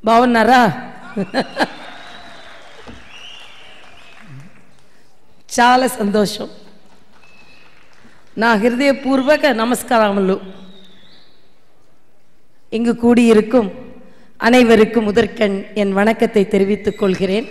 బాగున్నారా చాలా సంతోషం నా హృదయపూర్వక நமஸ்காரமுలు இங்கு கூடியிருக்கும் அனைவருக்கும் முதற்கண் என் வணக்கத்தை தெரிவித்துக் கொள்கிறேன்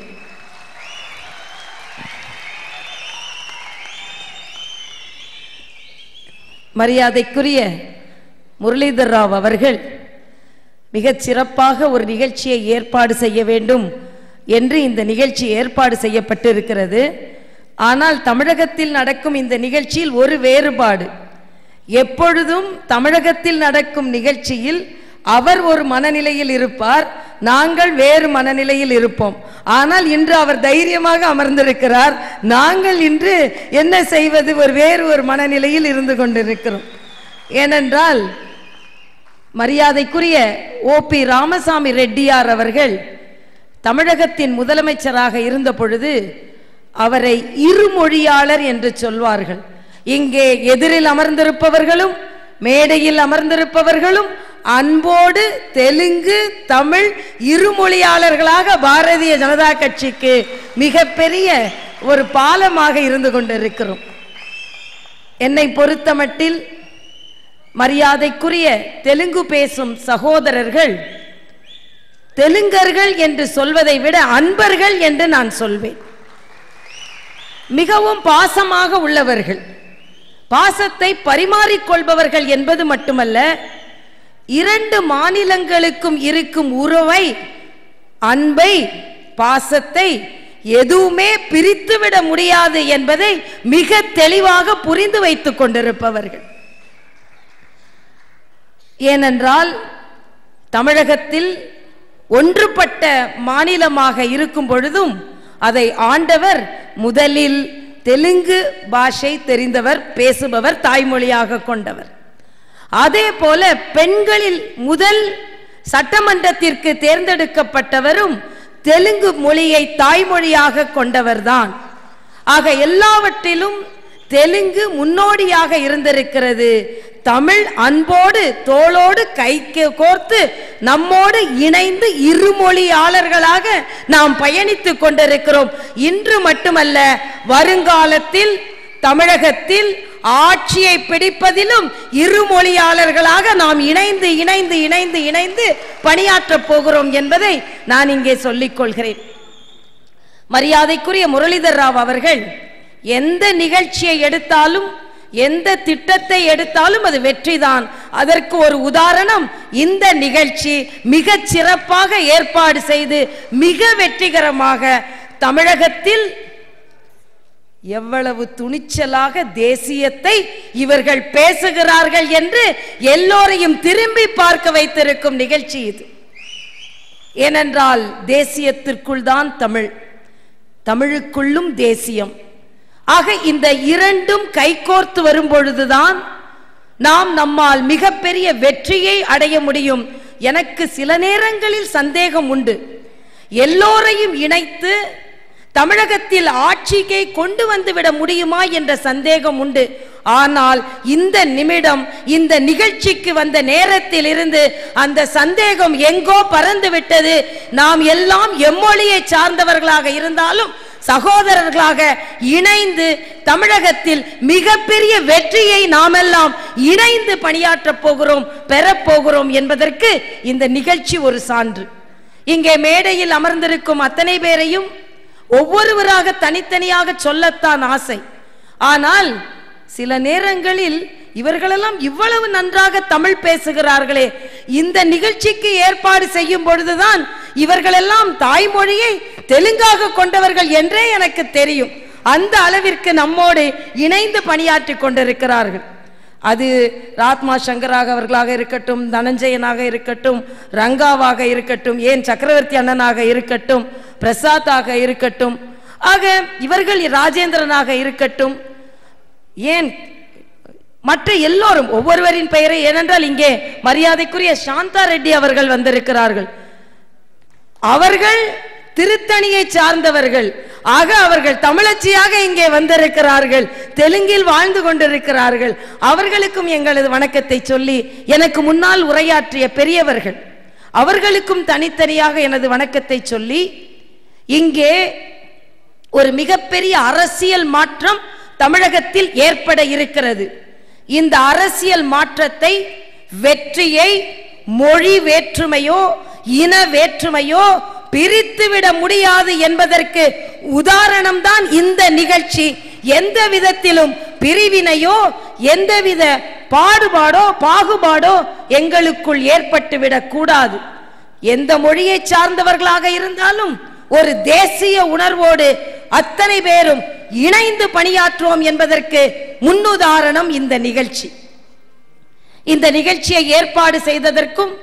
மரியாதைக்குரிய முரளிதர் ராவ் அவர்கள் மிகச் சிறப்பாக ஒரு நிகழ்ச்சியை ஏற்பாடு செய்ய வேண்டும் என்று இந்த நிகழ்ச்சி ஏற்பாடு செய்யப்பட்டிருக்கிறது ஆனால் தமிழகத்தில் நடக்கும் இந்த நிகழ்ச்சியில் ஒரு வேறுபாடு எப்பொழுதும் தமிழகத்தில் நடக்கும் நிகழ்ச்சியில் அவர் ஒரு மனநிலையில் இருப்பார் நாங்கள் வேறு மனநிலையில் இருப்போம் ஆனால் இன்று அவர் தைரியமாக அமர்ந்திருக்கிறார் நாங்கள் இன்று என்ன செய்வது ஒரு வேறு ஒரு மனநிலையில் இருந்து கொண்டிருக்கிறோம் ஏனென்றால் மரியாதைக்குரிய ஓ பி ராமசாமி ரெட்டியார் அவர்கள் தமிழகத்தின் முதலமைச்சராக இருந்த பொழுது அவரை இருமொழியாளர் என்று சொல்வார்கள் இங்கே எதிரில் அமர்ந்திருப்பவர்களும் மேடையில் அமர்ந்திருப்பவர்களும் அன்போடு தெலுங்கு தமிழ் இருமொழியாளர்களாக பாரதிய ஜனதா கட்சிக்கு மிகப்பெரிய ஒரு பாலமாக இருந்து கொண்டிருக்கிறோம் என்னை பொறுத்தமட்டில் மரியாதைக்குரிய தெலுங்கு பேசும் சகோதரர்கள் தெலுங்கர்கள் என்று சொல்வதை விட அன்பர்கள் என்று நான் சொல்வேன் மிகவும் பாசமாக உள்ளவர்கள் பாசத்தை பரிமாறிக்கொள்பவர்கள் என்பது மட்டுமல்ல இரண்டு மாநிலங்களுக்கும் இருக்கும் உறவை அன்பை பாசத்தை எதுவுமே பிரித்துவிட முடியாது என்பதை மிக தெளிவாக புரிந்து வைத்துக் கொண்டிருப்பவர்கள் ஏனென்றால் தமிழகத்தில் ஒன்றுபட்ட மாநிலமாக இருக்கும் பொழுதும் அதை ஆண்டவர் முதலில் தெலுங்கு பாஷை தெரிந்தவர் பேசுபவர் தாய்மொழியாக கொண்டவர் அதே போல பெண்களில் முதல் சட்டமன்றத்திற்கு தேர்ந்தெடுக்கப்பட்டவரும் தெலுங்கு மொழியை தாய்மொழியாக கொண்டவர்தான் ஆக எல்லாவற்றிலும் தெலுங்கு முன்னோடியாக இருந்திருக்கிறது தமிழ் அன்போடு தோளோடு கைக்கு கோர்த்து நம்மோடு இணைந்து இருமொழியாளர்களாக நாம் பயணித்துக் கொண்டிருக்கிறோம் இன்று மட்டுமல்ல வருங்காலத்தில் தமிழகத்தில் ஆட்சியை பிடிப்பதிலும் இருமொழியாளர்களாக நாம் இணைந்து இணைந்து இணைந்து இணைந்து பணியாற்றப் போகிறோம் என்பதை நான் இங்கே சொல்லிக் கொள்கிறேன் மரியாதைக்குரிய முரளிதர் ராவ் அவர்கள் எந்த நிகழ்ச்சியை எடுத்தாலும் எந்த திட்டத்தை எடுத்தாலும் அது வெற்றிதான் அதற்கு ஒரு உதாரணம் இந்த நிகழ்ச்சி மிக சிறப்பாக ஏற்பாடு செய்து மிக வெற்றிகரமாக தமிழகத்தில் எவ்வளவு துணிச்சலாக தேசியத்தை இவர்கள் பேசுகிறார்கள் என்று எல்லோரையும் திரும்பி பார்க்க வைத்திருக்கும் நிகழ்ச்சி இது ஏனென்றால் தேசியத்திற்குள் தான் தமிழ் தமிழுக்குள்ளும் தேசியம் ஆக இந்த இரண்டும் கைகோர்த்து வரும் பொழுதுதான் நாம் நம்மால் மிகப்பெரிய வெற்றியை அடைய முடியும் எனக்கு சில நேரங்களில் சந்தேகம் உண்டு எல்லோரையும் இணைத்து தமிழகத்தில் ஆட்சிக்கை கொண்டு வந்துவிட முடியுமா என்ற சந்தேகம் உண்டு ஆனால் இந்த நிமிடம் இந்த நிகழ்ச்சிக்கு வந்த நேரத்தில் இருந்து அந்த சந்தேகம் எங்கோ பறந்து விட்டது நாம் எல்லாம் எம்மொழியை சார்ந்தவர்களாக இருந்தாலும் சகோதரர்களாக இணைந்து தமிழகத்தில் மிகப்பெரிய வெற்றியை நாமெல்லாம் இணைந்து பணியாற்றப் போகிறோம் பெறப்போகிறோம் என்பதற்கு இந்த நிகழ்ச்சி ஒரு சான்று இங்கே மேடையில் அமர்ந்திருக்கும் அத்தனை பேரையும் ஒவ்வொருவராக தனித்தனியாக சொல்லத்தான் ஆசை ஆனால் சில நேரங்களில் இவர்களெல்லாம் இவ்வளவு நன்றாக தமிழ் பேசுகிறார்களே இந்த நிகழ்ச்சிக்கு ஏற்பாடு செய்யும் பொழுதுதான் இவர்களெல்லாம் தாய்மொழியை தெலுங்காக கொண்டவர்கள் என்றே எனக்கு தெரியும் அந்த அளவிற்கு நம்மோடு இணைந்து பணியாற்றி கொண்டிருக்கிறார்கள் அது ராத்மா சங்கராக அவர்களாக இருக்கட்டும் தனஞ்சயனாக இருக்கட்டும் ரங்காவாக இருக்கட்டும் ஏன் சக்கரவர்த்தி அண்ணனாக இருக்கட்டும் பிரசாத்தாக இருக்கட்டும் ஆக இவர்கள் ராஜேந்திரனாக இருக்கட்டும் ஏன் மற்ற எல்லோரும் ஒவ்வொருவரின் பெயரை ஏனென்றால் இங்கே மரியாதைக்குரிய சாந்தா ரெட்டி அவர்கள் வந்திருக்கிறார்கள் அவர்கள் திருத்தணியை சார்ந்தவர்கள் ஆக அவர்கள் தமிழச்சியாக இங்கே வந்திருக்கிறார்கள் தெலுங்கில் வாழ்ந்து கொண்டிருக்கிறார்கள் அவர்களுக்கும் எங்களது வணக்கத்தை சொல்லி எனக்கு முன்னால் உரையாற்றிய பெரியவர்கள் அவர்களுக்கும் தனித்தனியாக எனது வணக்கத்தை சொல்லி இங்கே ஒரு மிகப்பெரிய அரசியல் மாற்றம் தமிழகத்தில் ஏற்பட இருக்கிறது இந்த அரசியல் மாற்றத்தை வெற்றியை மொழி வேற்றுமையோ இன வேற்றுமையோ பிரித்துவிட முடியாது என்பதற்கு உதாரணம்தான் இந்த நிகழ்ச்சி எந்த விதத்திலும் பிரிவினையோ எந்தவித பாடுபாடோ பாகுபாடோ எங்களுக்குள் ஏற்பட்டுவிடக் கூடாது எந்த மொழியை சார்ந்தவர்களாக இருந்தாலும் ஒரு தேசிய உணர்வோடு அத்தனை பேரும் இணைந்து பணியாற்றுவோம் என்பதற்கு முன்னுதாரணம் இந்த நிகழ்ச்சி இந்த நிகழ்ச்சியை ஏற்பாடு செய்ததற்கும்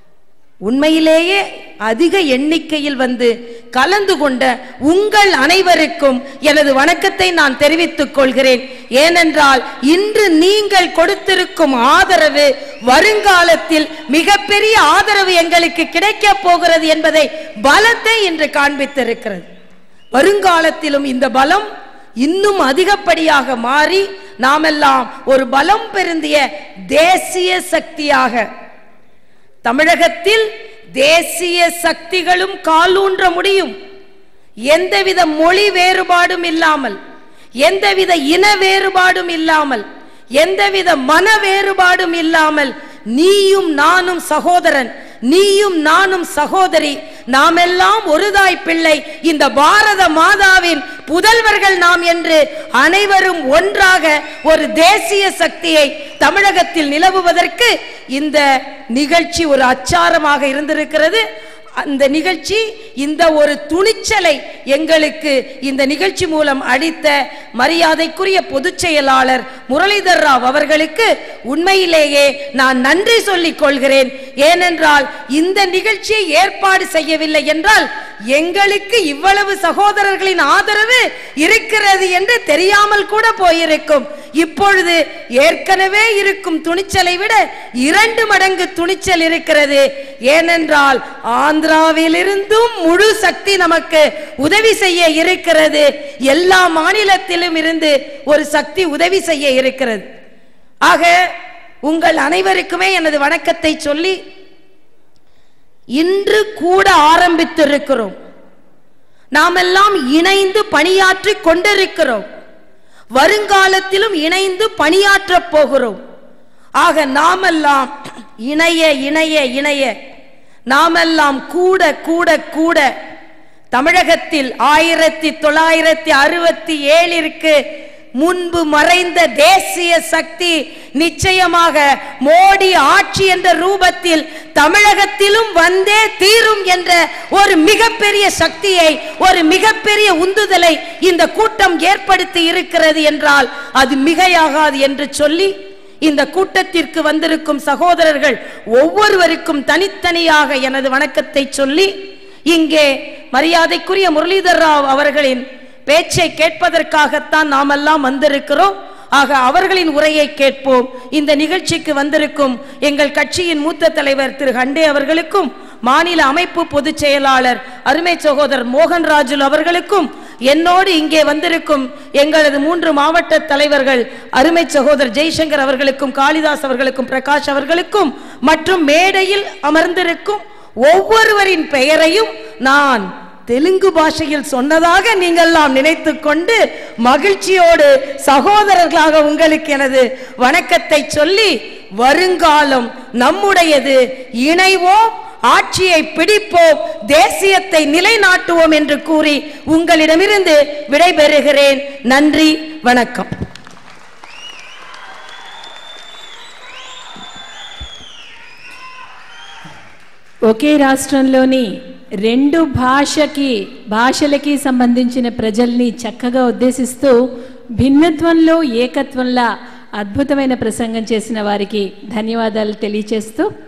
உண்மையிலேயே அதிக எண்ணிக்கையில் வந்து கலந்து கொண்ட உங்கள் அனைவருக்கும் எனது வணக்கத்தை நான் தெரிவித்துக் கொள்கிறேன் ஏனென்றால் இன்று நீங்கள் கொடுத்திருக்கும் ஆதரவு வருங்காலத்தில் மிகப்பெரிய ஆதரவு எங்களுக்கு கிடைக்கப் போகிறது என்பதை பலத்தை இன்று காண்பித்திருக்கிறது வருங்காலத்திலும் இந்த பலம் இன்னும் அதிகப்படியாக மாறி நாமெல்லாம் ஒரு பலம் பெருந்திய தேசிய சக்தியாக தமிழகத்தில் தேசிய சக்திகளும் காலூன்ற முடியும் எந்தவித மொழி வேறுபாடும் இல்லாமல் எந்தவித இன வேறுபாடும் இல்லாமல் எந்தவித மன வேறுபாடும் இல்லாமல் நீயும் நானும் சகோதரன் நீயும் நானும் சகோதரி நாமெல்லாம் ஒருதாய் பிள்ளை இந்த பாரத மாதாவின் புதல்வர்கள் நாம் என்று அனைவரும் ஒன்றாக ஒரு தேசிய சக்தியை தமிழகத்தில் நிலவுவதற்கு இந்த நிகழ்ச்சி ஒரு அச்சாரமாக இருந்திருக்கிறது அந்த நிகழ்ச்சி இந்த ஒரு துணிச்சலை எங்களுக்கு இந்த நிகழ்ச்சி மூலம் அளித்த மரியாதைக்குரிய பொதுச் செயலாளர் முரளிதர் ராவ் அவர்களுக்கு உண்மையிலேயே நான் நன்றி சொல்லிக் கொள்கிறேன் ஏனென்றால் இந்த நிகழ்ச்சியை ஏற்பாடு செய்யவில்லை என்றால் எங்களுக்கு இவ்வளவு சகோதரர்களின் ஆதரவு இருக்கிறது என்று தெரியாமல் கூட போயிருக்கும் இப்பொழுது ஏற்கனவே இருக்கும் துணிச்சலை விட இரண்டு மடங்கு துணிச்சல் இருக்கிறது ஏனென்றால் ஆந்திராவிலிருந்தும் முழு சக்தி நமக்கு உதவி செய்ய இருக்கிறது எல்லா மாநிலத்திலும் இருந்து ஒரு சக்தி உதவி செய்ய இருக்கிறது ஆக உங்கள் அனைவருக்குமே எனது வணக்கத்தை சொல்லி இன்று கூட ஆரம்பித்திருக்கிறோம் நாமெல்லாம் இணைந்து பணியாற்றி கொண்டிருக்கிறோம் வருங்காலத்திலும் இணைந்து பணியாற்றப் போகிறோம் ஆக நாமெல்லாம் இணைய இணைய இணைய நாமெல்லாம் கூட கூட கூட தமிழகத்தில் ஆயிரத்தி தொள்ளாயிரத்தி அறுபத்தி ஏழிற்கு முன்பு மறைந்த தேசிய சக்தி நிச்சயமாக மோடி ஆட்சி என்ற ரூபத்தில் தமிழகத்திலும் வந்தே தீரும் என்ற ஒரு மிகப்பெரிய சக்தியை ஒரு மிகப்பெரிய உந்துதலை இந்த கூட்டம் ஏற்படுத்தி இருக்கிறது என்றால் அது மிகையாகாது என்று சொல்லி இந்த கூட்டத்திற்கு வந்திருக்கும் சகோதரர்கள் ஒவ்வொருவருக்கும் தனித்தனியாக எனது வணக்கத்தை சொல்லி இங்கே மரியாதைக்குரிய முரளிதர் ராவ் அவர்களின் பேச்சை கேட்பதற்காகத்தான் நாமெல்லாம் வந்திருக்கிறோம் ஆக அவர்களின் உரையை கேட்போம் இந்த நிகழ்ச்சிக்கு வந்திருக்கும் எங்கள் கட்சியின் மூத்த தலைவர் திரு ஹண்டே அவர்களுக்கும் மாநில அமைப்பு பொதுச் செயலாளர் அருமை சகோதரர் மோகன்ராஜுல் அவர்களுக்கும் என்னோடு இங்கே வந்திருக்கும் எங்களது மூன்று மாவட்ட தலைவர்கள் அருமை சகோதரர் ஜெய்சங்கர் அவர்களுக்கும் காளிதாஸ் அவர்களுக்கும் பிரகாஷ் அவர்களுக்கும் மற்றும் மேடையில் அமர்ந்திருக்கும் ஒவ்வொருவரின் பெயரையும் நான் தெலுங்கு பாஷையில் சொன்னதாக நீங்கள்லாம் நினைத்து கொண்டு மகிழ்ச்சியோடு சகோதரர்களாக உங்களுக்கு எனது வணக்கத்தை சொல்லி வருங்காலம் நம்முடையது இணைவோம் ஆட்சியை பிடிப்போம் தேசியத்தை நிலைநாட்டுவோம் என்று கூறி உங்களிடமிருந்து விடைபெறுகிறேன் நன்றி வணக்கம் ఒకే రాష్ట్రంలోని రెండు భాషకి భాషలకి సంబంధించిన ప్రజల్ని చక్కగా ఉద్దేశిస్తూ భిన్నత్వంలో ఏకత్వంలా అద్భుతమైన ప్రసంగం చేసిన వారికి ధన్యవాదాలు తెలియచేస్తూ